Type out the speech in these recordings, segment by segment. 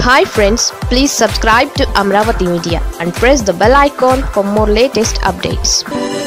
hi friends please subscribe to Amaravati media and press the bell icon for more latest updates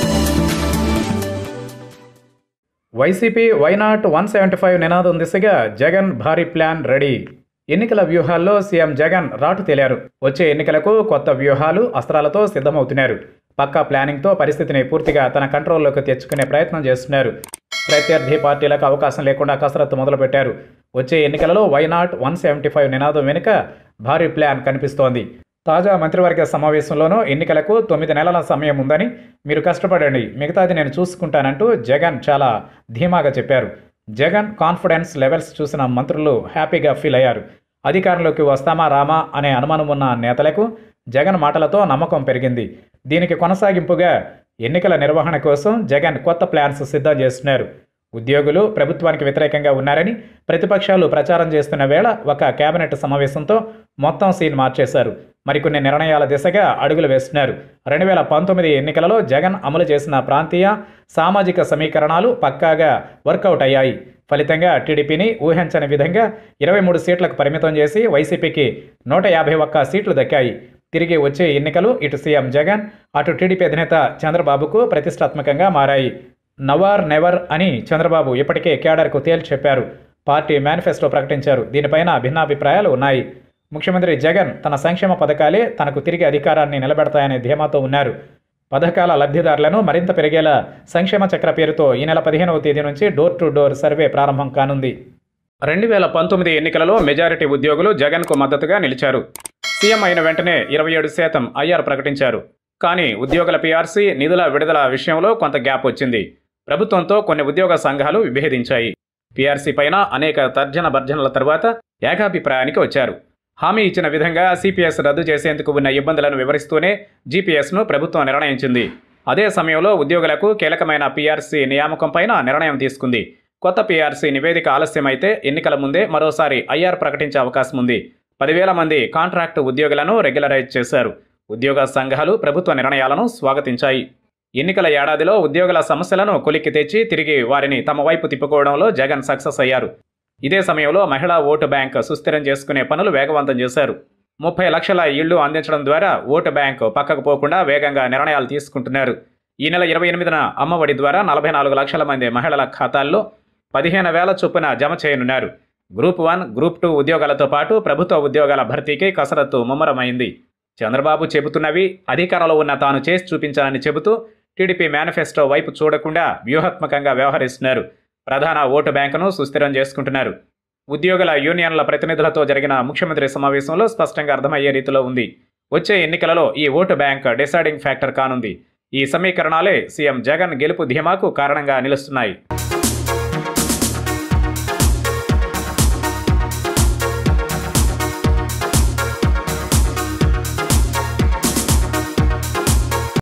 YCP why not one seventy five నినాదం దిశగా జగన్ భారీ plan ready ఎన్నికల వ్యూహాల్లో CM Jagan రాటు తేలారు వచ్చే ఎన్నికలకు కొత్త వ్యూహాలు అస్త్రాలతో సిద్ధమవుతున్నారు పక్కా ప్లానింగ్తో పరిస్థితిని పూర్తిగా తన కంట్రోల్లోకి తెచ్చుకునే ప్రయత్నం చేస్తున్నారు ప్రత్యర్థి పార్టీలకు అవకాశం లేకుండా కసరత్తు మొదలుపెట్టారు వచ్చే ఎన్నికలలో వైనాట్ వన్ సెవెంటీ ఫైవ్ నినాదం వెనుక భారీ ప్లాన్ కనిపిస్తోంది తాజా మంత్రివర్గ సమావేశంలోనూ ఎన్నికలకు తొమ్మిది నెలల సమయం ఉందని మీరు కష్టపడండి మిగతాది నేను చూసుకుంటానంటూ జగన్ చాలా ధీమాగా చెప్పారు జగన్ కాన్ఫిడెన్స్ లెవెల్స్ చూసిన మంత్రులు హ్యాపీగా ఫీల్ అయ్యారు అధికారంలోకి వస్తామా రామా అనే అనుమానం ఉన్న నేతలకు జగన్ మాటలతో నమ్మకం పెరిగింది దీనికి కొనసాగింపుగా ఎన్నికల నిర్వహణ కోసం జగన్ కొత్త ప్లాన్స్ సిద్ధం చేస్తున్నారు ఉద్యోగులు ప్రభుత్వానికి వ్యతిరేకంగా ఉన్నారని ప్రతిపక్షాలు ప్రచారం చేస్తున్న వేళ ఒక కేబినెట్ సమావేశంతో మొత్తం సీన్ మార్చేశారు మరికొన్ని నిర్ణయాల దిశగా అడుగులు వేస్తున్నారు రెండు వేల పంతొమ్మిది ఎన్నికలలో జగన్ అమలు చేసిన ప్రాంతీయ సామాజిక సమీకరణాలు పక్కాగా వర్కౌట్ అయ్యాయి ఫలితంగా టీడీపీని ఊహించని విధంగా ఇరవై మూడు సీట్లకు పరిమితం చేసి వైసీపీకి నూట యాభై ఒక్క సీట్లు దక్కాయి తిరిగి వచ్చే ఎన్నికలు ఇటు సీఎం జగన్ అటు టీడీపీ అధినేత చంద్రబాబుకు ప్రతిష్టాత్మకంగా మారాయి నవార్ నెవర్ అని చంద్రబాబు ఇప్పటికే కేడర్కు తేల్చి చెప్పారు పార్టీ మేనిఫెస్టో ప్రకటించారు దీనిపైన భిన్నాభిప్రాయాలు ఉన్నాయి ముఖ్యమంత్రి జగన్ తన సంక్షేమ పథకాలే తనకు తిరిగి అధికారాన్ని నిలబెడతాయనే ధీమాతో ఉన్నారు పథకాల లబ్ధిదారులను మరింత పెరిగేలా సంక్షేమ చక్ర పేరుతో ఈ నెల పదిహేనవ తేదీ నుంచి డోర్ టు డోర్ సర్వే ప్రారంభం కానుంది రెండు వేల పంతొమ్మిది ఎన్నికలలో మెజారిటీ ఉద్యోగులు జగన్కు మద్దతుగా నిలిచారు సీఎం అయిన వెంటనే ఇరవై ఏడు శాతం ఐఆర్ ప్రకటించారు కానీ ఉద్యోగుల పీఆర్సీ నిధుల విడుదల విషయంలో కొంత గ్యాప్ వచ్చింది ప్రభుత్వంతో కొన్ని ఉద్యోగ సంఘాలు విభేదించాయి పీఆర్సీ పైన అనేక తర్జన భర్జనల తర్వాత ఏకాభిప్రాయానికి వచ్చారు హామీ ఇచ్చిన విధంగా సిపిఎస్ రద్దు చేసేందుకు ఉన్న ఇబ్బందులను వివరిస్తూనే జీపీఎస్ను ప్రభుత్వం నిర్ణయించింది అదే సమయంలో ఉద్యోగులకు కీలకమైన పీఆర్సీ నియామకం పైన నిర్ణయం తీసుకుంది కొత్త పీఆర్సీ నివేదిక ఆలస్యమైతే ఎన్నికల ముందే మరోసారి ఐఆర్ ప్రకటించే అవకాశం ఉంది పదివేల మంది కాంట్రాక్టు ఉద్యోగులను రెగ్యులరైజ్ చేశారు ఉద్యోగ సంఘాలు ప్రభుత్వ నిర్ణయాలను స్వాగతించాయి ఎన్నికల ఏడాదిలో ఉద్యోగుల సమస్యలను కొలిక్కి తెచ్చి తిరిగి వారిని తమ వైపు తిప్పుకోవడంలో జగన్ సక్సెస్ అయ్యారు ఇదే సమయంలో మహిళా ఓటు బ్యాంక్ సుస్థిరం చేసుకునే పనులు వేగవంతం చేశారు ముప్పై లక్షల ఇళ్లు అందించడం ద్వారా ఓటు బ్యాంక్ పక్కకు పోకుండా వేగంగా నిర్ణయాలు తీసుకుంటున్నారు ఈ నెల ఇరవై ఎనిమిదిన అమ్మఒడి ద్వారా నలభై నాలుగు లక్షల మంది మహిళల ఖాతాల్లో పదిహేను వేల చొప్పున జమ చేయనున్నారు గ్రూప్ వన్ గ్రూప్ టూ ఉద్యోగాలతో పాటు ప్రభుత్వ ఉద్యోగాల భర్తీకి కసరత్తు ముమ్మరమైంది చంద్రబాబు చెబుతున్నవి అధికారంలో ఉన్న తాను చేసి చూపించాలని చెబుతూ టీడీపీ మేనిఫెస్టో వైపు చూడకుండా వ్యూహాత్మకంగా వ్యవహరిస్తున్నారు ప్రధాన ఓటు బ్యాంకును సుస్థిరం చేసుకుంటున్నారు ఉద్యోగుల యూనియన్ల ప్రతినిధులతో జరిగిన ముఖ్యమంత్రి సమావేశంలో స్పష్టంగా అర్థమయ్యే రీతిలో ఉంది వచ్చే ఎన్నికలలో ఈ ఓటు బ్యాంక్ డిసైడింగ్ ఫ్యాక్టర్ కానుంది ఈ సమీకరణాలే సీఎం జగన్ గెలుపు ధీమాకు కారణంగా నిలుస్తున్నాయి